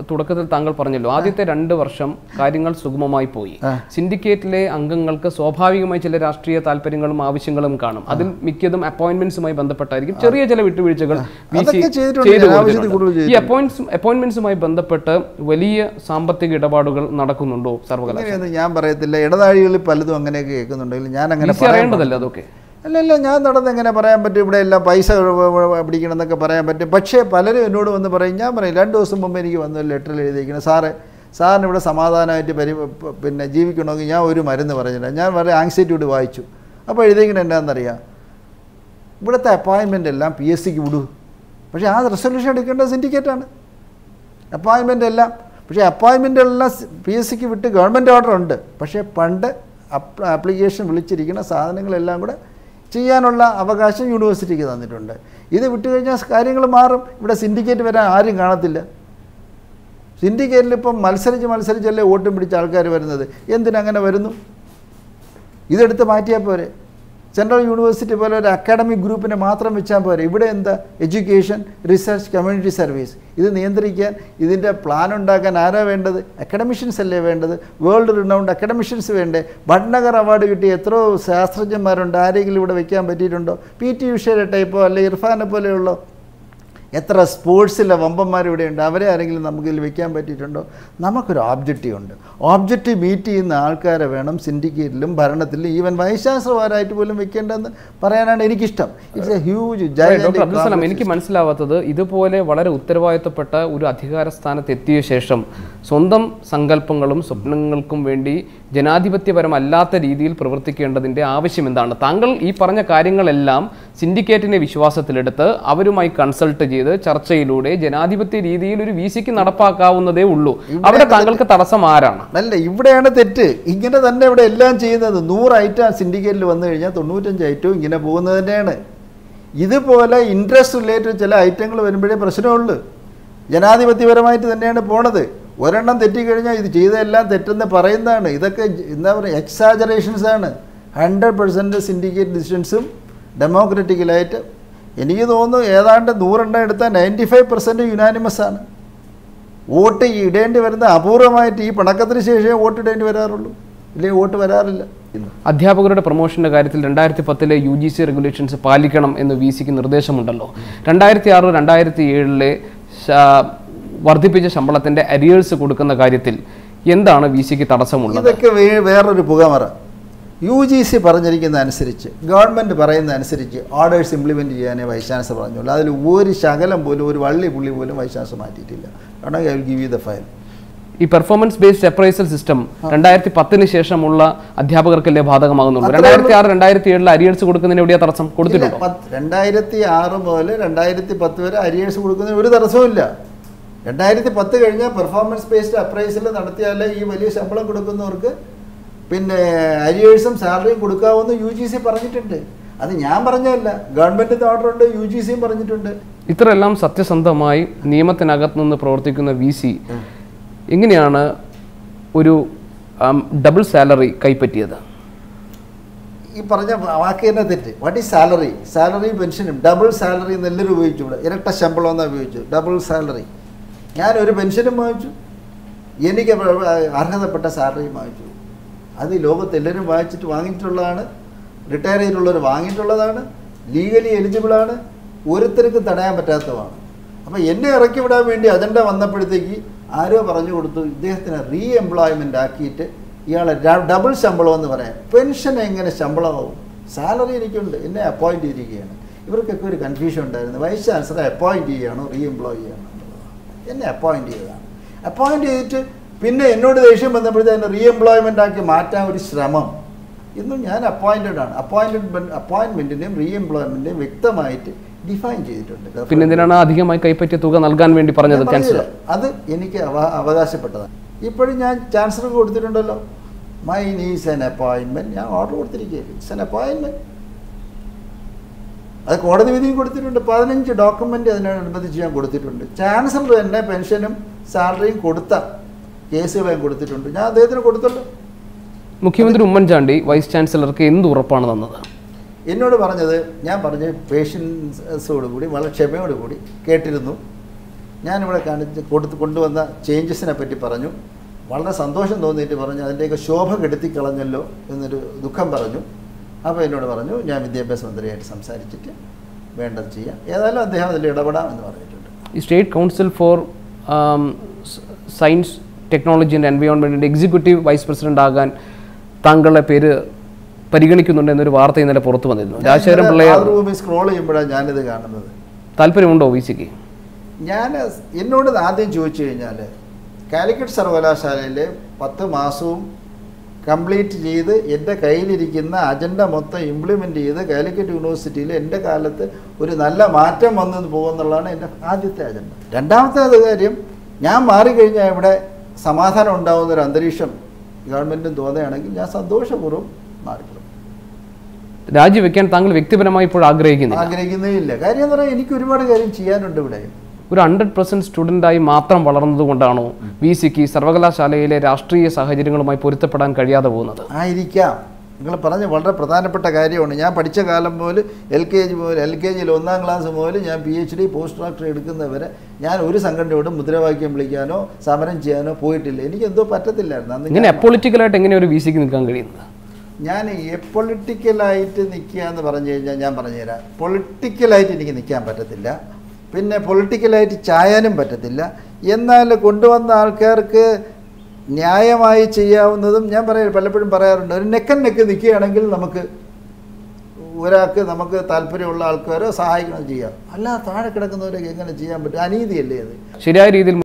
തുടക്കത്തിൽ താങ്കൾ പറഞ്ഞല്ലോ ആദ്യത്തെ രണ്ട് വർഷം കാര്യങ്ങൾ സുഗമമായി പോയി സിൻഡിക്കേറ്റിലെ അംഗങ്ങൾക്ക് സ്വാഭാവികമായി ചില രാഷ്ട്രീയ താല്പര്യങ്ങളും ആവശ്യങ്ങളും കാണും അതിൽ മിക്കതും അപ്പോയിന്റ്മെന്റ്സുമായി ബന്ധപ്പെട്ടായിരിക്കും ചെറിയ ചില വിട്ടുവീഴ്ചകൾ VC അതൊക്കെ ചെയ്തിട്ടുണ്ട്. ചെയ്തു ഞാൻ ആവശ്യത്തിൽ കൊടുത്തിട്ടുണ്ട്. കൂടുതൽ ഈ അപ്പോയിന്റ്സ് അപ്പോയിന്റ്മെന്റ്സുമായി ബന്ധപ്പെട്ട് വലിയ സാമ്പത്തിക ഇടപാടുകൾ നടക്കുന്നുണ്ടോ സർവകലാശാല അങ്ങനെയൊന്നും ഞാൻ പറയത്തില്ല ഇടനാഴികളിൽ പലതും അങ്ങനെയൊക്കെ കേൾക്കുന്നുണ്ടെങ്കിൽ ഞാൻ അങ്ങനെ VC അറിയേണ്ടതല്ലേ അതൊക്കെ അല്ല അല്ല ഞാൻ നടന്ന് എങ്ങനെ പറയാൻ പറ്റും ഇവിടെ എല്ലാം പൈസ പിടിക്കണം എന്നൊക്കെ പറയാൻ പറ്റും പക്ഷേ പലരും എന്നോട് വന്ന് പറയും ഞാൻ പറയും രണ്ട് ദിവസം മുമ്പ് എനിക്ക് വന്ന് ലെറ്ററിൽ എഴുതിയിരിക്കണം സാറേ സാറിന് ഇവിടെ സമാധാനമായിട്ട് പരി പ- പിന്നെ ജീവിക്കണമെങ്കിൽ ഞാൻ ഒരു മരുന്ന് പറഞ്ഞില്ല ഞാൻ വളരെ ആങ്സൈറ്റിയോട് വായിച്ചു അപ്പോൾ എഴുതിയിരിക്കണം എന്താണെന്നറിയാം ഇവിടുത്തെ അപ്പോയിൻമെൻ്റ് എല്ലാം പി എസ് സിക്ക് വിടൂ പക്ഷേ ആ റെസൊല്യൂഷൻ എടുക്കേണ്ടത് സിൻഡിക്കേറ്റാണ് അപ്പോയിൻമെൻ്റ് എല്ലാം പക്ഷേ അപ്പോയിൻമെൻ്റ് എല്ലാം പി എസ് സിക്ക് വിട്ട് ഗവൺമെൻറ് ഓർഡർ ഉണ്ട് പക്ഷേ പണ്ട് ആപ്ലിക്കേഷൻ വിളിച്ചിരിക്കുന്ന സാധനങ്ങളെല്ലാം കൂടെ ചെയ്യാനുള്ള അവകാശം യൂണിവേഴ്സിറ്റിക്ക് തന്നിട്ടുണ്ട് ഇത് വിട്ട് കഴിഞ്ഞാൽ കാര്യങ്ങൾ മാറും ഇവിടെ സിൻഡിക്കേറ്റ് വരാൻ ആരും കാണത്തില്ല സിൻഡിക്കേറ്റിൽ ഇപ്പം മത്സരിച്ച് മത്സരിച്ചല്ലേ വോട്ടും പിടിച്ച ആൾക്കാർ വരുന്നത് എന്തിനങ്ങനെ വരുന്നു ഇതെടുത്ത് മാറ്റിയാൽ പോരെ സെൻട്രൽ യൂണിവേഴ്സിറ്റി പോലെ ഒരു അക്കാഡമിക് ഗ്രൂപ്പിനെ മാത്രം വെച്ചാൽ പോരെ ഇവിടെ എന്താ എഡ്യൂക്കേഷൻ റിസർച്ച് കമ്മ്യൂണിറ്റി സർവീസ് ഇത് നിയന്ത്രിക്കാൻ ഇതിൻ്റെ പ്ലാൻ ഉണ്ടാക്കാൻ ആരാ വേണ്ടത് അക്കാഡമിഷ്യൻസ് അല്ലേ വേണ്ടത് വേൾഡ് റിനൗണ്ട് അക്കാഡമിഷ്യൻസ് വേണ്ടേ ഭട്നഗർ അവാർഡ് കിട്ടിയ എത്രയോ ശാസ്ത്രജ്ഞന്മാരുണ്ട് ആരെങ്കിലും ഇവിടെ വെക്കാൻ പറ്റിയിട്ടുണ്ടോ പി ടി ഉഷയുടെ ടൈപ്പോ അല്ലെ ഇർഫാനെ പോലെയുള്ളോ എത്ര സ്പോർട്സിലെ വമ്പന്മാർ ഇവിടെയുണ്ട് അവരെ ആരെങ്കിലും നമുക്ക് ഇതിൽ വെക്കാൻ പറ്റിയിട്ടുണ്ടോ നമുക്കൊരു ഓബ്ജക്റ്റീവ് ഉണ്ട് ഓബ്ജക്റ്റീവ് മീറ്റ് ചെയ്യുന്ന ആൾക്കാരെ വേണം സിൻഡിക്കേറ്റിലും ഭരണത്തിലും ഈവൻ വൈശാസ്ത്രമാരായിട്ട് പോലും വെക്കേണ്ടതെന്ന് പറയാനാണ് എനിക്കിഷ്ടം it's a huge doctor Abdul Salam എനിക്ക് മനസ്സിലാവാത്തത് ഇതുപോലെ വളരെ ഉത്തരവാദിത്തപ്പെട്ട ഒരു അധികാര സ്ഥാനത്ത് എത്തിയ ശേഷം സ്വന്തം സങ്കല്പങ്ങളും സ്വപ്നങ്ങൾക്കും വേണ്ടി ജനാധിപത്യപരമല്ലാത്ത രീതിയിൽ പ്രവർത്തിക്കേണ്ടതിന്റെ ആവശ്യം എന്താണ് താങ്കൾ ഈ പറഞ്ഞ കാര്യങ്ങളെല്ലാം സിൻഡിക്കേറ്റിനെ വിശ്വാസത്തിലെടുത്ത് അവരുമായി കൺസൾട്ട് ചെയ്ത് ചർച്ചയിലൂടെ ജനാധിപത്യ രീതിയിൽ ഒരു വി സിക്ക് നടപ്പാക്കാവുന്നതേ ഉള്ളൂ അവിടെ താങ്കൾക്ക് തടസ്സം ആരാണ് അല്ല ഇവിടെയാണ് തെറ്റ് ഇങ്ങനെ തന്നെ ഇവിടെ എല്ലാം ചെയ്യുന്നത് നൂറ് ഐറ്റം സിൻഡിക്കേറ്റിൽ വന്നു കഴിഞ്ഞാൽ തൊണ്ണൂറ്റഞ്ച് ഐറ്റവും ഇങ്ങനെ പോകുന്നത് തന്നെയാണ് ഇതുപോലെ ഇൻട്രസ്റ്റ് റിലേറ്റഡ് ചില ഐറ്റങ്ങൾ വരുമ്പോഴേ പ്രശ്നമുള്ളൂ ജനാധിപത്യപരമായിട്ട് തന്നെയാണ് പോണത് ഒരെണ്ണം തെറ്റിക്കഴിഞ്ഞാൽ ഇത് ചെയ്തതെല്ലാം തെറ്റെന്ന് പറയുന്നതാണ് ഇതൊക്കെ ജ- എന്താ പറയുക എക്സാജറേഷൻസ് ആണ് ഹൺഡ്രഡ് പെർസെൻറ്റ് സിൻഡിക്കേറ്റ് ഡിസിഷൻസും ഡെമോക്രറ്റിക്കലായിട്ട് എനിക്ക് തോന്നുന്നു ഏതാണ്ട് നൂറെണ്ണം എടുത്താൽ നയൻറ്റി ഫൈവ് പെർസെൻറ്റ് യുനാനിമസ് ആണ് വോട്ട് ഇടേണ്ടി വരുന്ന അപൂർവമായിട്ട് ഈ പിണക്കത്തിന് ശേഷമേ വോട്ട് ഇടേണ്ടി വരാറുള്ളൂ ഇല്ലെങ്കിൽ വോട്ട് വരാറില്ല അധ്യാപകരുടെ പ്രൊമോഷന്റെ കാര്യത്തിൽ രണ്ടായിരത്തി പത്തിലെ യു ജി സി റെഗുലേഷൻസ് പാലിക്കണം എന്ന് വി സിക്ക് നിർദ്ദേശമുണ്ടല്ലോ രണ്ടായിരത്തി ആറ് രണ്ടായിരത്തി ഏഴിലെ വർദ്ധിപ്പിച്ച ശമ്പളത്തിന്റെ അരിയേഴ്സ് കൊടുക്കുന്ന കാര്യത്തിൽ എന്താണ് വി സിക്ക് തടസ്സമുള്ളത് ഇതൊക്കെ വേ- വേറൊരു പുകമറ യു ജി സി പറഞ്ഞിരിക്കുന്ന അനുസരിച്ച് ഗവൺമെൻറ് പറയുന്ന അനുസരിച്ച് ഓർഡേഴ്സ് ഇംപ്ലിമെൻറ്റ് ചെയ്യാനേ വൈസ് ചാൻസലർ പറഞ്ഞുള്ളൂ അതിൽ ഒരു ശകലം പോലും ഒരു വള്ളി പുള്ളി പോലും വൈസ് ചാൻസലർ മാറ്റിയിട്ടില്ല കാരണം I will give you the file ഈ പെർഫോമൻസ് ബേസ്ഡ് അപ്രൈസൽ സിസ്റ്റം രണ്ടായിരത്തി പത്തിന് ശേഷമുള്ള അധ്യാപകർക്കല്ലേ ബാധകമാകുന്നുള്ളൂ രണ്ടായിരത്തി ആറ് രണ്ടായിരത്തി ഏഴിൽ അരിയേഴ്സ് കൊടുക്കുന്നതിന് എവിടെയാ തടസ്സം കൊടുത്തിട്ടുണ്ടോ രണ്ടായിരത്തി ആറ് മുതൽ രണ്ടായിരത്തി പത്ത് വരെ അരിയേഴ്സ് കൊടുക്കുന്നതിന് ഒരു തടസ്സവുമില്ല രണ്ടായിരത്തി പത്ത് കഴിഞ്ഞാൽ പെർഫോമൻസ് ബേസ്ഡ് അപ്രൈസൽ നടത്തിയാലേ ഈ വലിയ ശമ്പളം കൊടുക്കുന്നവർക്ക് പിന്നെ അരിയേഴ്സും സാലറിയും കൊടുക്കാവുന്ന യു ജി സി പറഞ്ഞിട്ടുണ്ട് അത് ഞാൻ പറഞ്ഞതല്ല ഗവൺമെൻറ്റിൻ്റെ ഓർഡർ ഉണ്ട് യു ജി സിയും പറഞ്ഞിട്ടുണ്ട് ഇത്രയെല്ലാം സത്യസന്ധമായി നിയമത്തിനകത്ത് നിന്ന് പ്രവർത്തിക്കുന്ന വി സി എങ്ങനെയാണ് ഒരു ഡബിൾ സാലറി കൈപ്പറ്റിയത് ഈ പറഞ്ഞ വാക്ക് തന്നെ തെറ്റ് വാട്ട് ഈസ് സാലറി സാലറി പെൻഷനും ഡബിൾ സാലറി എന്നെല്ലാവരും ഉപയോഗിച്ചു ഇവിടെ ഇരട്ട ശമ്പളം എന്നാണ് ഉപയോഗിച്ചു ഡബിൾ സാലറി ഞാൻ ഒരു പെൻഷനും വാങ്ങിച്ചു എനിക്ക് അർഹതപ്പെട്ട സാലറിയും വാങ്ങിച്ചു അത് ഈ ലോകത്ത് എല്ലാവരും വാങ്ങിച്ചിട്ട് വാങ്ങിയിട്ടുള്ളതാണ് റിട്ടയർ ചെയ്തിട്ടുള്ളവർ വാങ്ങിയിട്ടുള്ളതാണ് ലീഗലി എലിജിബിളാണ് ഓരോരുത്തർക്കും തടയാൻ പറ്റാത്തതാണ് അപ്പോൾ എന്നെ ഇറക്കി വിടാൻ വേണ്ടി അജണ്ട വന്നപ്പോഴത്തേക്ക് ആരോ പറഞ്ഞു കൊടുത്തു ഇദ്ദേഹത്തിന് റീ എംപ്ലോയ്മെൻ്റ് ആക്കിയിട്ട് ഇയാളെ ര- ഡബിൾ ശമ്പളം എന്ന് പറയാം പെൻഷൻ എങ്ങനെ ശമ്പളമാവും സാലറി എനിക്കുണ്ട് എന്നെ അപ്പോയിൻറ്റ് ചെയ്തിരിക്കുകയാണ് ഇവർക്കൊക്കെ ഒരു കൺഫ്യൂഷൻ ഉണ്ടായിരുന്നു വൈസ് ചാൻസലറെ അപ്പോയിൻറ്റ് ചെയ്യുകയാണോ റീ എംപ്ലോയ് ചെയ്യണോ എന്നുള്ളതാണ് എന്നെ അപ്പോയിൻറ്റ് ചെയ്തതാണ് അപ്പോയിൻറ്റ് ചെയ്തിട്ട് പിന്നെ എന്നോട് ദേഷ്യം വന്നപ്പോഴത്തേന് റീ എംപ്ലോയ്മെൻ്റ് ആക്കി മാറ്റാൻ ഒരു ശ്രമം ഇന്നും ഞാൻ അപ്പോയിൻറ്റഡ് ആണ് അപ്പോയിൻറ്റഡ് അപ്പോയിൻമെൻറ്റിനെയും റീ എംപ്ലോയ്മെൻറ്റിനെയും വ്യക്തമായിട്ട് ഡിഫൈൻ ചെയ്തിട്ടുണ്ട് പിന്നെ എന്തിനാണ് അധികമായി കൈപ്പറ്റിയ തുക നൽകാൻ വേണ്ടി പറഞ്ഞത് ഞാൻ ചാൻസലർ പറഞ്ഞില്ല. അത് എനിക്ക് അവ- അവകാശപ്പെട്ടതാണ് ഇപ്പോഴും ഞാൻ ചാൻസലർക്ക് കൊടുത്തിട്ടുണ്ടല്ലോ മൈ നീസ് എൻ അപ്പോയിൻമെൻറ്റ് ഞാൻ ഓർഡർ കൊടുത്തിരിക്കുകയാണ് ഇറ്റ്സ് എൻ അപ്പോയിൻമെൻറ്റ് അത് കോടതി വിധിയും കൊടുത്തിട്ടുണ്ട് പതിനഞ്ച് ഡോക്യുമെൻ്റ് അതിനനുബന്ധിച്ച് ഞാൻ കൊടുത്തിട്ടുണ്ട് ചാൻസലർ തന്നെ പെൻഷനും സാലറിയും കൊടുത്ത കേസുകൾ ഞാൻ കൊടുത്തിട്ടുണ്ട് ഞാൻ അദ്ദേഹത്തിന് കൊടുത്തല്ലോ മുഖ്യമന്ത്രി ഉമ്മൻചാണ്ടി വൈസ് ചാൻസലർക്ക് എന്ത് ഉറപ്പാണ് തന്നത് എന്നോട് പറഞ്ഞത് ഞാൻ പറഞ്ഞ പേഷ്യൻസോടുകൂടി വളരെ ക്ഷമയോടുകൂടി കേട്ടിരുന്നു ഞാനിവിടെ കാണിച്ച് കൊടുത്ത് കൊണ്ടുവന്ന ചേഞ്ചസിനെ പറ്റി പറഞ്ഞു വളരെ സന്തോഷം തോന്നിയിട്ട് പറഞ്ഞു അതിൻ്റെയൊക്കെ ശോഭ കെടുത്തി കളഞ്ഞല്ലോ എന്നൊരു ദുഃഖം പറഞ്ഞു അപ്പോൾ എന്നോട് പറഞ്ഞു ഞാൻ വിദ്യാഭ്യാസ മന്ത്രിയായിട്ട് സംസാരിച്ചിട്ട് വേണ്ടത് ചെയ്യാം ഏതായാലും അദ്ദേഹം അതിൽ ഇടപെടാം എന്ന് പറഞ്ഞിട്ടുണ്ട് ഈ state council for science technology and എൻവയോൺമെൻറ്റിൻ്റെ എക്സിക്യൂട്ടീവ് വൈസ് പ്രസിഡന്റ് ആകാൻ താങ്കളുടെ പേര് പരിഗണിക്കുന്നുണ്ട് എന്നൊരു വാർത്ത ഇന്നലെ പുറത്തു വന്നിരുന്നു രാജശേഖരൻ പിള്ളയെ റൂമിൽ സ്ക്രോൾ ചെയ്യുമ്പോഴാണ് ഞാനിത് കാണുന്നത് താല്പര്യമുണ്ടോ വി സിക്ക് ഞാൻ എന്നോട് ഇത് ആദ്യം ചോദിച്ചു കഴിഞ്ഞാൽ കാലിക്കറ്റ് സർവകലാശാലയിൽ പത്ത് മാസവും കംപ്ലീറ്റ് ചെയ്ത് എൻ്റെ കയ്യിലിരിക്കുന്ന അജണ്ട മൊത്തം ഇംപ്ലിമെൻ്റ് ചെയ്ത് കാലിക്കറ്റ് യൂണിവേഴ്സിറ്റിയിൽ എൻ്റെ കാലത്ത് ഒരു നല്ല മാറ്റം വന്നു പോകുന്നുള്ളതാണ് എൻ്റെ ആദ്യത്തെ അജണ്ട രണ്ടാമത്തെ കാര്യം ഞാൻ മാറിക്കഴിഞ്ഞാൽ ഇവിടെ സമാധാനം ഉണ്ടാകുന്ന ഒരു അന്തരീക്ഷം ഗവൺമെൻറ്റും തോന്നുകയാണെങ്കിൽ ഞാൻ സന്തോഷപൂർവ്വം മാറിക്കൊള്ളും രാജിവെക്കാൻ താങ്കൾ വ്യക്തിപരമായി ഇപ്പോൾ ആഗ്രഹിക്കുന്നില്ല ആഗ്രഹിക്കുന്നേ ഇല്ല കാര്യം എന്ന് പറഞ്ഞാൽ എനിക്ക് ഒരുപാട് കാര്യം ചെയ്യാനുണ്ട് ഇവിടെ ഒരു ഹൺഡ്രഡ് പെർസെൻറ്റ് സ്റ്റുഡൻ്റായി മാത്രം വളർന്നതുകൊണ്ടാണോ വി സിക്ക് സർവകലാശാലയിലെ രാഷ്ട്രീയ സാഹചര്യങ്ങളുമായി പൊരുത്തപ്പെടാൻ കഴിയാതെ പോകുന്നത് ആയിരിക്കാം നിങ്ങൾ പറഞ്ഞ വളരെ പ്രധാനപ്പെട്ട കാര്യമാണ് ഞാൻ പഠിച്ച കാലം മുതൽ എൽ കെ ജി മുതൽ എൽ കെ ജിയിൽ ഒന്നാം ക്ലാസ് മുതൽ ഞാൻ P H D post doctor എടുക്കുന്നവരെ ഞാൻ ഒരു സംഘടനയോടും മുദ്രാവാക്യം വിളിക്കാനോ സമരം ചെയ്യാനോ പോയിട്ടില്ല എനിക്ക് എന്തോ പറ്റത്തില്ലായിരുന്നു അന്ന് ഇങ്ങനെ ഞാൻ- അപ്പൊളിറ്റിക്കലായിട്ട് എങ്ങനെ ഒരു വി സിക്ക് നിൽക്കാൻ കഴിയുന്നത് ഞാൻ പൊളിറ്റിക്കലായിട്ട് നിൽക്കുക എന്ന് പറഞ്ഞു കഴിഞ്ഞാൽ ഞാൻ പറഞ്ഞുതരാം പൊളിറ്റിക്കലായിട്ട് എനിക്ക് നിൽക്കാൻ പറ്റത്തില്ല പിന്നെ പൊളിറ്റിക്കലായിട്ട് ചായാനും പറ്റത്തില്ല എന്നാൽ കൊണ്ടുവന്ന ആൾക്കാർക്ക് ന്യായമായി ചെയ്യാവുന്നതും ഞാൻ പറയാം പലപ്പോഴും പറയാറുണ്ട് ഒരു നെക്കൻ നെക്ക് നിൽക്കുകയാണെങ്കിൽ നമുക്ക് ഒരാൾക്ക് നമുക്ക് താല്പര്യമുള്ള ആൾക്കാരോ സഹായിക്കണം ചെയ്യാം അല്ല താഴെ കിടക്കുന്നവരൊക്കെ എങ്ങനെ ചെയ്യാൻ പറ്റും അനീതിയല്ലേ അത് ശരിയായ രീതിയിൽ